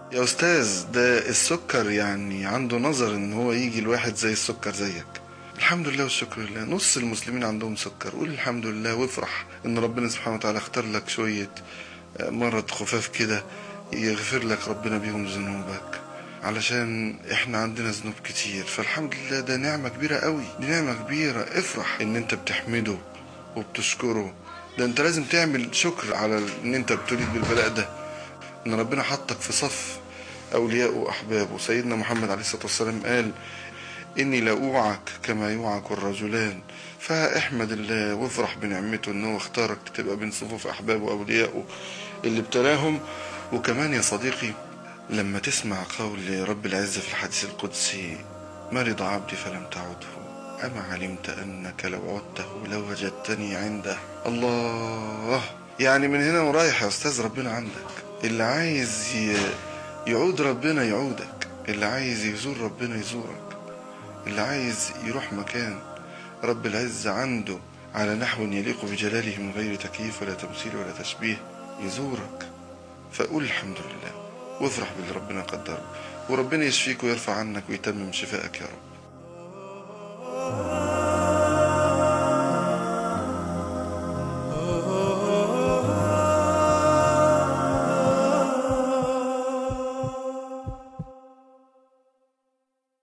يا استاذ ده السكر يعني عنده نظر ان هو يجي الواحد زي السكر زيك الحمد لله والشكر لله نص المسلمين عندهم سكر قول الحمد لله وافرح ان ربنا سبحانه وتعالى اختار لك شوية آه، مرض خفاف كده يغفر لك ربنا بيهم ذنوبك علشان احنا عندنا ذنوب كتير فالحمد لله ده نعمة كبيرة قوي دي نعمة كبيرة افرح ان انت بتحمده وبتشكره ده انت لازم تعمل شكر على ان انت بتولد بالبلاء ده ان ربنا حطك في صف اولياء واحبابه سيدنا محمد عليه الصلاة والسلام قال إني لا أوعك كما يوعك الرجلان فاحمد الله وافرح بنعمته إن هو اختارك تبقى بين صفوف أحبابه وأوليائه اللي ابتلاهم وكمان يا صديقي لما تسمع قول رب العزة في الحديث القدسي مرض عبدي فلم تعده أما علمت أنك لو عدته لوجدتني عنده الله يعني من هنا ورايح يا أستاذ ربنا عندك اللي عايز ي- يعود ربنا يعودك اللي عايز يزور ربنا يزورك اللي عايز يروح مكان رب العزة عنده على نحو يليق بجلاله من غير تكييف ولا تمثيل ولا تشبيه يزورك فقول الحمد لله وافرح باللي ربنا قدره وربنا يشفيك ويرفع عنك ويتمم شفائك يا رب